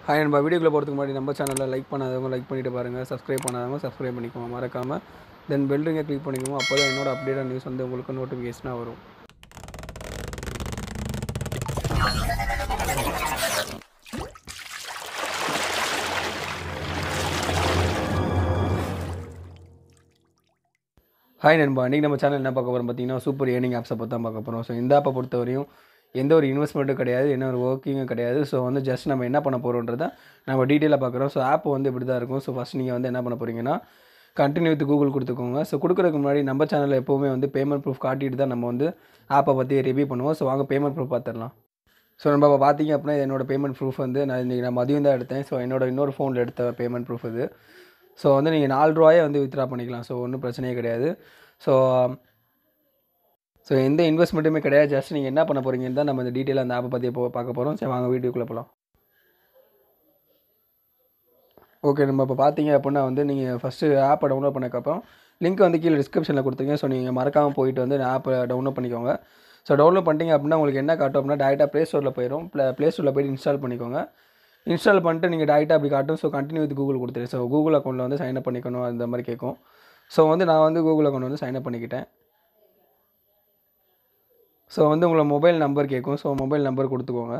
hi நம்ம வீடியோக்குள்ளே போகிறதுக்கு முன்னாடி நம்ம சேனலில் லைக் பண்ணாதவங்க லைக் பண்ணிட்டு பாருங்கள் சப்ஸ்கிரைப் பண்ணாதவங்க சப்ஸ்கிரைப் பண்ணிக்கோங்க மறக்காமல் தென் பெல்லுங்க கிளிக் பண்ணிக்கோங்க அப்போ தான் என்னோட அப்டேட் நியூஸ் வந்து உங்களுக்கு நோட்டிஃபிகேஷனாக வரும் ஹாய் நண்பா இன்றைக்கி நம்ம சேனல் என்ன பார்க்க போகிறோம் பார்த்தீங்கன்னா சூப்பர் ஏர்னிங் ஆப்ஸை பற்றி தான் பார்க்க போகிறோம் ஸோ இந்த ஆப்பை பொறுத்தவரையும் எந்த ஒரு இன்வெஸ்ட்மெண்ட்டும் கிடையாது என்ன ஒரு ஒர்க்கிங்கும் கிடையாது ஸோ வந்து ஜஸ்ட் நம்ம என்ன பண்ண போகிறோன்றத நம்ம டீட்டெயிலாக பார்க்குறோம் ஸோ ஆப் வந்து இப்படி தான் இருக்கும் ஸோ ஃபஸ்ட் நீங்கள் வந்து என்ன பண்ண போகிறீங்கன்னா கண்டினியூ வித் கூகுள் கொடுத்துக்கோங்க ஸோ கொடுக்குறதுக்கு முன்னாடி நம்ம சேனலில் எப்போவுமே வந்து பேமெண்ட் ப்ரூஃப் காட்டிட்டு தான் நம்ம வந்து ஆப்பை பற்றி ரிவ்யூ பண்ணுவோம் ஸோ வாங்க பேமெண்ட் ப்ரூஃப் பார்த்துடலாம் ஸோ நம்ம இப்போ பார்த்தீங்க அப்படின்னா இது என்னோட பேமெண்ட் ப்ரூஃப் வந்து நான் இன்றைக்கி நான் மதியம் தான் எடுத்தேன் ஸோ என்னோட இன்னொரு ஃபோனில் எடுத்த பேமெண்ட் ப்ரூஃப் இது ஸோ வந்து நீங்கள் நாலு ரூபாயே வந்து வித்ட்ரா பண்ணிக்கலாம் ஸோ ஒன்றும் பிரச்சனையே கிடையாது ஸோ ஸோ எந்த இன்வெஸ்ட்மெண்ட்டுமே கிடையாது ஜஸ்ட் நீங்கள் என்ன பண்ண போகிறீங்கன்னு தான் நம்ம இந்த டீட்டெயிலாக அந்த ஆப்பை பற்றி போ பார்க்க போகிறோம் சரி வாங்க வீடியோக்குள்ளே போகலாம் ஓகே நம்ம இப்போ பார்த்தீங்க அப்படின்னா வந்து நீங்கள் ஃபஸ்ட்டு ஆப்பை டவுன்லோட் பண்ணக்கப்புறம் லிங்க் வந்து கீழே டிஸ்கிரிப்ஷனில் கொடுத்துருங்க ஸோ நீங்கள் மறக்காமல் போயிட்டு வந்து ஆப்பை டவுன்லோட் பண்ணிக்கோங்க ஸோ டவுன்லோட் பண்ணிட்டீங்க அப்படின்னா உங்களுக்கு என்ன காட்டும் அப்படின்னா டேரெக்டாக ப்ளே ஸ்டோரில் போயிடும் ப்ளே ப்ளே ஸ்டோரில் போய்ட்டு இன்ஸ்டால் பண்ணிக்கோங்க இன்ஸ்டால் பண்ணிட்டு நீங்கள் டேரெக்டாக அப்படி காட்டும் ஸோ கண்டினியூ வித் கூகுள் கொடுத்துரு ஸோ கூகுள் அக்கௌண்ட்டில் வந்து சைன் அப் பண்ணிக்கணும் அந்த மாதிரி கேட்கும் ஸோ வந்து நான் வந்து கூகுள் அக்கௌண்ட் வந்து சைன் அப் பண்ணிக்கிட்டேன் ஸோ வந்து உங்களை மொபைல் நம்பர் கேட்கும் ஸோ மொபைல் நம்பர் கொடுத்துக்கோங்க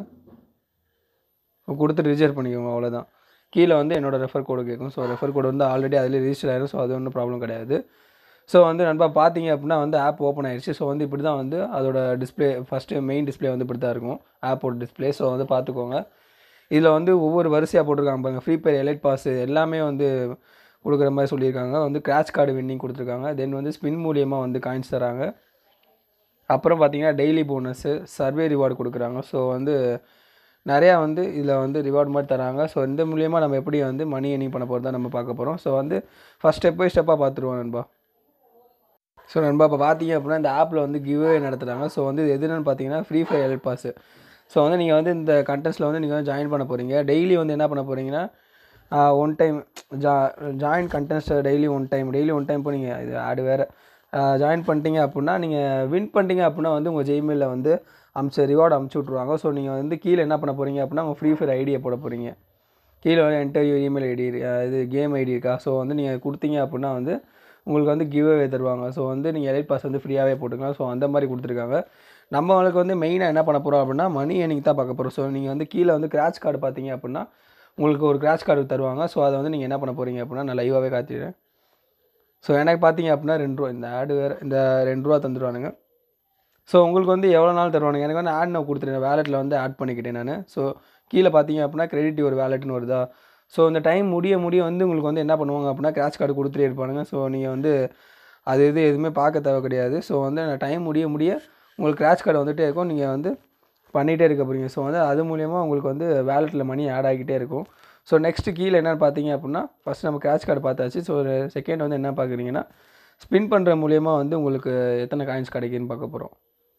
கொடுத்து ரிஜிஸ்டர் பண்ணிக்கோங்க அவ்வளோதான் கீழே வந்து என்னோட ரெஃபர் கோடு கேட்கும் ஸோ ரெஃபர் கோடு வந்து ஆல்ரெடி அதிலே ரிஜிஸ்டர் ஆயிரும் ஸோ அது ஒன்றும் ப்ராப்ளம் கிடையாது ஸோ வந்து நண்பா பார்த்தீங்க அப்படின்னா வந்து ஆப் ஓப்பன் ஆயிடுச்சு ஸோ வந்து இப்படி தான் வந்து அதோட டிஸ்பிளே ஃபஸ்ட்டு மெயின் டிஸ்பிளே வந்து இப்படி தான் இருக்கும் ஆப்போட டிஸ்பிளே ஸோ வந்து பார்த்துக்கோங்க இதில் வந்து ஒவ்வொரு வரிசையாக போட்டிருக்காங்க பாருங்கள் ஃப்ரீ ஃபயர் எலைட் பாஸ் எல்லாமே வந்து கொடுக்குற மாதிரி சொல்லியிருக்காங்க வந்து கிராச் கார்டு வின்னிங் கொடுத்துருக்காங்க தென் வந்து ஸ்பின் மூலியமாக வந்து காயின்ஸ் தராங்க அப்புறம் பார்த்தீங்கன்னா டெய்லி போனஸ்ஸு சர்வே ரிவார்டு கொடுக்குறாங்க ஸோ வந்து நிறையா வந்து இதில் வந்து ரிவார்டு மாதிரி தராங்க ஸோ இந்த மூலியமாக நம்ம எப்படி வந்து மணி எர்னிங் பண்ண போகிறது தான் நம்ம பார்க்க போகிறோம் ஸோ வந்து ஃபஸ்ட் ஸ்டெப் பை ஸ்டெப்பாக பார்த்துருவோம் நண்பா ஸோ நண்பா இப்போ பார்த்தீங்க அப்படின்னா இந்த ஆப்பில் வந்து கிவ்வே நடத்துகிறாங்க ஸோ வந்து இது எதுன்னு பார்த்தீங்கன்னா Free Fire elite pass so வந்து நீங்கள் வந்து இந்த கண்டெஸ்ட்டில் வந்து நீங்கள் வந்து ஜாயின் பண்ண போகிறீங்க டெய்லி வந்து என்ன பண்ண போகிறீங்கன்னா ஒன் டைம் ஜா join contest daily one time daily one time போனீங்க இது ஆடு வேறு ஜாயின் பண்ணிட்டீங்க அப்படின்னா நீங்கள் வின் பண்ணிட்டீங்க அப்படின்னா வந்து உங்கள் ஜெய்மெயிலில் வந்து அமிச்ச ரிவார்டு அமுச்சு விட்ருவாங்க ஸோ நீங்கள் வந்து கீழே என்ன பண்ண போகிறீங்க அப்படின்னா உங்கள் ஃப்ரீ ஃபயர் ஐடியை போட போகிறீங்க கீழே வந்து என்டர்வியூ இமெயில் ஐடி இது கேம் ஐடி இருக்கா ஸோ வந்து நீங்கள் கொடுத்தீங்க அப்படின்னா வந்து உங்களுக்கு வந்து கிவ்அவே தருவாங்க ஸோ வந்து நீங்கள் எலைட் பாஸ் வந்து ஃப்ரீயாகவே போட்டுக்கலாம் ஸோ அந்த மாதிரி கொடுத்துருக்காங்க நம்மளுக்கு வந்து மெயினாக என்ன பண்ண போகிறோம் அப்படின்னா மணி எண்ணிக்கு தான் பார்க்க போகிறோம் ஸோ நீங்கள் வந்து கீழே வந்து கிராச் கார்டு பார்த்தீங்க அப்படின்னா உங்களுக்கு ஒரு கிராச் கார்டு தருவாங்க ஸோ அதை வந்து நீங்கள் என்ன பண்ண போகிறீங்க அப்படின்னா நான் லைவாகவே காத்திடுறேன் ஸோ எனக்கு பார்த்தீங்க அப்படின்னா ரெண்டு ரூபா இந்த ஆடு வேறு இந்த ரெண்டு ரூபா தந்துடுவானுங்க ஸோ உங்களுக்கு வந்து எவ்வளோ நாள் தருவானுங்க எனக்கு வந்து ஆட் நான் கொடுத்துருக்கேன் வேலெட்டில் வந்து ஆட் பண்ணிக்கிட்டேன் நான் ஸோ கீழே பார்த்தீங்க அப்படின்னா கிரெடிட் ஒரு வேலெட்னு வருதா ஸோ இந்த டைம் முடிய முடிய வந்து உங்களுக்கு வந்து என்ன பண்ணுவாங்க அப்படின்னா கிராச் கார்டு கொடுத்துட்டே இருப்பானுங்க ஸோ நீங்கள் வந்து அது இது எதுவுமே பார்க்க தேவை கிடையாது ஸோ வந்து டைம் முடிய முடிய உங்களுக்கு கிராச் கார்டு வந்துகிட்டே இருக்கும் நீங்கள் வந்து பண்ணிகிட்டே இருக்க போகிறீங்க ஸோ வந்து அது மூலியமாக உங்களுக்கு வந்து வேலெட்டில் மணி ஆட் ஆகிட்டே இருக்கும் ஸோ நெக்ஸ்ட்டு கீழே என்னென்னு பார்த்தீங்க அப்படின்னா ஃபஸ்ட் நம்ம கிராச் கார்டு பார்த்தாச்சு ஸோ செகண்ட் வந்து என்ன பார்க்குறீங்கன்னா ஸ்பின் பண்ணுற மூலியமாக வந்து உங்களுக்கு எத்தனை காயின்ஸ் கிடைக்குன்னு பார்க்க போகிறோம்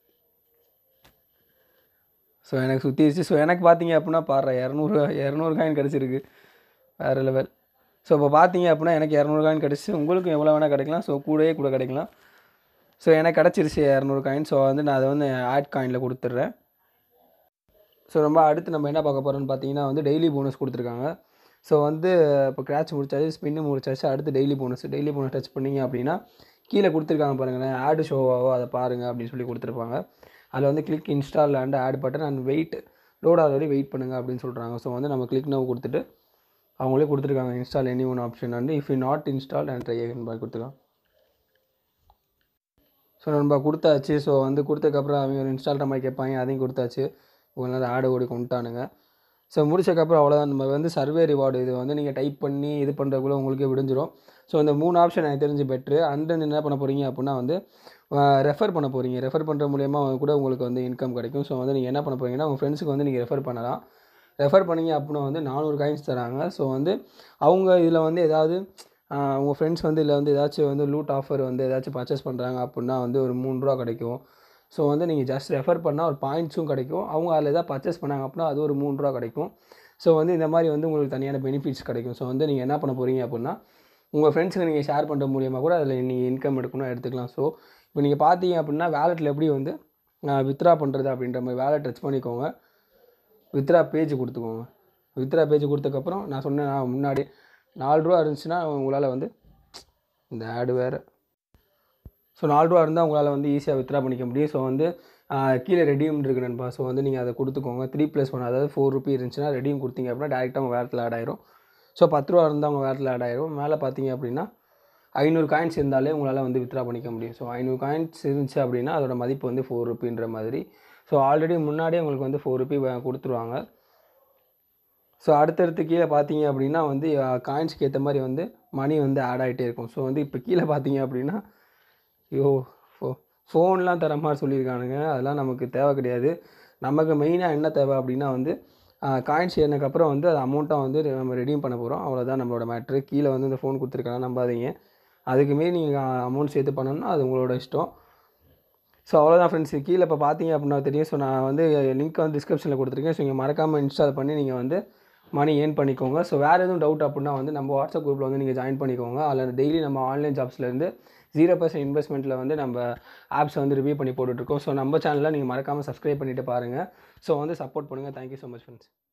ஸோ எனக்கு சுற்றிடுச்சு ஸோ எனக்கு பார்த்தீங்க அப்படின்னா பாரு இரநூறு இரநூறு காயின் கிடச்சிருக்கு வேறு லெவல் ஸோ இப்போ பார்த்தீங்க அப்படின்னா எனக்கு இரநூறு காயின் கிடச்சி உங்களுக்கு எவ்வளோ வேணால் கிடைக்கலாம் ஸோ கூடயே கூட கிடைக்கலாம் ஸோ எனக்கு கிடச்சிருச்சு இரநூறு காயின் ஸோ வந்து நான் அதை வந்து ஆட் காயினில் கொடுத்துட்றேன் ஸோ ரொம்ப அடுத்து நம்ம என்ன பார்க்க போகிறோம்னு பார்த்தீங்கன்னா வந்து டெய்லி போனஸ் கொடுத்துருக்காங்க ஸோ வந்து இப்போ கிராச் முடிச்சாச்சு ஸ்பின்னு முடிச்சாச்சு அடுத்து daily bonus daily bonus touch பண்ணிங்க அப்படின்னா கீழே கொடுத்துருக்காங்க பாருங்களேன் ஆடு ஷோவாவோ அதை பாருங்கள் அப்படின்னு சொல்லி கொடுத்துருப்பாங்க அதில் வந்து click install and add button and wait load ஆகிற வரை வெயிட் பண்ணுங்கள் அப்படின்னு சொல்கிறாங்க ஸோ வந்து நம்ம கிளிக் நவ் கொடுத்துட்டு அவங்களே கொடுத்துருக்காங்க இன்ஸ்டால் எனி ஒன் ஆப்ஷன் வந்து if you not install and try again bye கொடுத்துருக்காங்க ஸோ நம்ம கொடுத்தாச்சு ஸோ வந்து கொடுத்ததுக்கப்புறம் அவங்க ஒரு இன்ஸ்டால்ற மாதிரி கேட்பாங்க அதையும் கொடுத்தாச்சு உங்களால் ஆடு ஓடி கொண்டுட்டானுங்க ஸோ முடிச்சக்கப்புறம் அவ்வளோதான் நம்ம வந்து சர்வே ரிவார்டு இது வந்து நீங்கள் டைப் பண்ணி இது பண்ணுறதுக்குள்ளே உங்களுக்கே விடிஞ்சிரும் ஸோ இந்த மூணு ஆப்ஷன் எனக்கு தெரிஞ்சு பெட்ரு அண்ட் என்ன பண்ண போகிறீங்க அப்படின்னா வந்து ரெஃபர் பண்ண போகிறீங்க ரெஃபர் பண்ணுற மூலியமா கூட உங்களுக்கு வந்து இன்கம் கிடைக்கும் ஸோ வந்து நீங்கள் என்ன பண்ண போகிறீங்கன்னா உங்கள் ஃப்ரெண்ட்ஸுக்கு வந்து நீங்கள் ரெஃபர் பண்ணலாம் ரெஃபர் பண்ணிங்க அப்படின்னா வந்து நானூறு காயின்ஸ் தராங்க ஸோ வந்து அவங்க இதில் வந்து ஏதாவது உங்கள் ஃப்ரெண்ட்ஸ் வந்து இதில் வந்து ஏதாச்சும் வந்து லூட் ஆஃபர் வந்து ஏதாச்சும் பர்ச்சேஸ் பண்ணுறாங்க அப்படின்னா வந்து ஒரு மூணு ரூபா கிடைக்கும் ஸோ வந்து நீங்கள் ஜஸ்ட் ரெஃபர் பண்ணால் ஒரு பாயிண்ட்ஸும் கிடைக்கும் அவங்க அதில் எதாவது பர்ச்சேஸ் பண்ணாங்க அப்படின்னா அது ஒரு மூணு ரூபா கிடைக்கும் ஸோ வந்து இந்த மாதிரி வந்து உங்களுக்கு தனியான பெனிஃபிட்ஸ் கிடைக்கும் ஸோ வந்து நீங்கள் என்ன பண்ண போகிறீங்க அப்படின்னா உங்கள் ஃப்ரெண்ட்ஸுக்கு நீங்கள் ஷேர் பண்ணுற மூலியமாக கூட அதில் நீங்கள் இன்கம் எடுக்கணும் எடுத்துக்கலாம் ஸோ இப்போ நீங்கள் பார்த்தீங்க அப்படின்னா வேலெட்டில் எப்படி வந்து வித்ரா பண்ணுறது அப்படின்ற மாதிரி வேலெட் டச் பண்ணிக்கோங்க வித்ரா பேஜ் கொடுத்துக்கோங்க வித்ரா பேஜ் கொடுத்ததுக்கப்புறம் நான் சொன்னேன் நான் முன்னாடி நாலு ரூபா இருந்துச்சுன்னா உங்களால் வந்து இந்த ஆடு வேறு ஸோ நாலு ரூபா இருந்தால் உங்களால் வந்து ஈஸியாக வித்ரா பண்ணிக்க முடியும் ஸோ வந்து ஆஹ், கீழே ரெடியூம் இருக்கு நண்பா ஸோ வந்து நீங்கள் அதை கொடுத்துக்கோங்க த்ரீ ப்ளஸ் ஒன் அதாவது ஃபோர் ருபி இருந்துச்சுன்னா ரெடியூம் கொடுத்தீங்க அப்படின்னா டேரெக்டாக உங்கள் வேரத்தில் ஆட் ஆயிரும் ஸோ பத்து ரூபா இருந்தால் உங்கள் வேரத்தில் ஆட் ஆயிரும் மேலே பார்த்தீங்க அப்படின்னா ஐநூறு காயின்ஸ் இருந்தாலே உங்களால் வந்து வித்ரா பண்ணிக்க முடியும் ஸோ ஐநூறு காயின்ஸ் இருந்துச்சு அப்படின்னா அதோட மதிப்பு வந்து ஃபோர் ருபின்ற மாதிரி ஸோ ஆல்ரெடி முன்னாடியே உங்களுக்கு வந்து ஃபோர் ருபி கொடுத்துருவாங்க ஸோ அடுத்தடுத்து கீழே பார்த்தீங்க அப்படின்னா வந்து காயின்ஸ்க்கு ஏற்ற மாதிரி வந்து மணி வந்து ஆட் ஆகிட்டே இருக்கும் ஸோ வந்து இப்போ கீழே பார்த்தீங்க அப்படின்னா ஐயோ ஃபோ ஃபோன்லாம் தர மாதிரி சொல்லியிருக்கானுங்க அதெல்லாம் நமக்கு தேவை கிடையாது நமக்கு மெயினாக என்ன தேவை அப்படின்னா வந்து காயின்ஸ் ஏறினதுக்கப்புறம் வந்து அது அமௌண்ட்டாக வந்து நம்ம ரெடீம் பண்ண போகிறோம் அவ்வளோதான் நம்மளோட மேட்ரு கீழே வந்து இந்த ஃபோன் கொடுத்துருக்காங்க நம்பாதீங்க அதுக்கு மீறி நீங்கள் அமௌண்ட் சேர்த்து பண்ணணும்னா அது உங்களோட இஷ்டம் ஸோ அவ்வளோதான் ஃப்ரெண்ட்ஸ் கீழே இப்போ பார்த்தீங்க அப்படின்னா தெரியும் ஸோ நான் வந்து லிங்க் வந்து டிஸ்கிரிப்ஷனில் கொடுத்துருக்கேன் ஸோ நீங்கள் மறக்காமல் இன்ஸ்டால் பண்ணி நீங்கள் வந்து மணி ஏர்ன் பண்ணிக்கோங்க ஸோ வேறு எதுவும் டவுட் அப்படின்னா வந்து நம்ம வாட்ஸ்அப் குரூப்பில் வந்து நீங்கள் ஜாயின் பண்ணிக்கோங்க அதில் டெய்லி நம்ம ஆன்லைன் ஜாப்ஸ்லேருந்து ஜீரோ பர்சன்ட் இன்வெஸ்ட்மெண்ட்டில் வந்து நம்ம ஆப்ஸ் வந்து ரிவ்யூ பண்ணி போட்டுட்ருக்கோம் ஸோ நம்ம சேனலில் நீங்கள் மறக்காமல் சப்ஸ்கிரைப் பண்ணிட்டு பாருங்கள் ஸோ வந்து சப்போர்ட் பண்ணுங்கள் தேங்க்யூ ஸோ மச் ஃப்ரெண்ட்ஸ்